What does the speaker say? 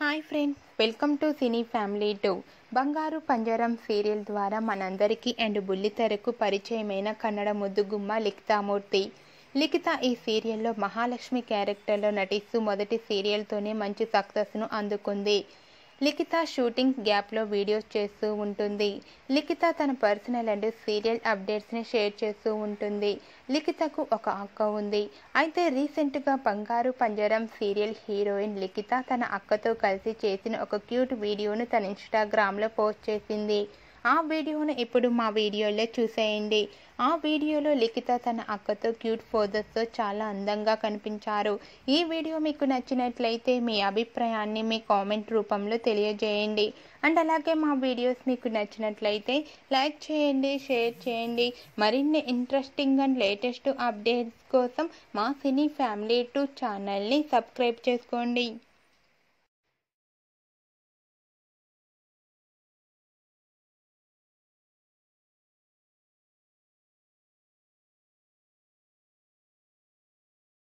hi friend welcome to Cine Family Two Bangaru Panjaram serial ద్వారా మనందరికీ and బుల్లితెరకు పరిచయమైన కన్నడ ముద్దుగుమ్మ లిఖితామూర్తి లిఖిత ఈ సీరియల్లో మహాలక్ష్మి క్యారెక్టర్లో నటిస్తూ మొదటి సీరియల్తోనే మంచి సక్సెస్ను అందుకుంది లిఖిత షూటింగ్ గ్యాప్లో వీడియోస్ చేస్తూ ఉంటుంది లిఖిత తన పర్సనల్ అండ్ సీరియల్ అప్డేట్స్ని షేర్ చేస్తూ ఉంటుంది లిఖితకు ఒక అక్క ఉంది అయితే రీసెంట్గా బంగారు పంజరం సీరియల్ హీరోయిన్ లిఖిత తన అక్కతో కలిసి చేసిన ఒక క్యూట్ వీడియోను తన ఇన్స్టాగ్రామ్లో పోస్ట్ చేసింది ఆ వీడియోను ఇప్పుడు మా వీడియోలో చూసేయండి ఆ వీడియోలో లిఖిత తన అక్కతో క్యూట్ ఫోజెస్తో చాలా అందంగా కనిపించారు ఈ వీడియో మీకు నచ్చినట్లయితే మీ అభిప్రాయాన్ని మీ కామెంట్ రూపంలో తెలియజేయండి అండ్ అలాగే మా వీడియోస్ మీకు నచ్చినట్లయితే లైక్ చేయండి షేర్ చేయండి మరిన్ని ఇంట్రెస్టింగ్ అండ్ లేటెస్ట్ అప్డేట్స్ కోసం మా సినీ ఫ్యామిలీ టూ ఛానల్ని సబ్స్క్రైబ్ చేసుకోండి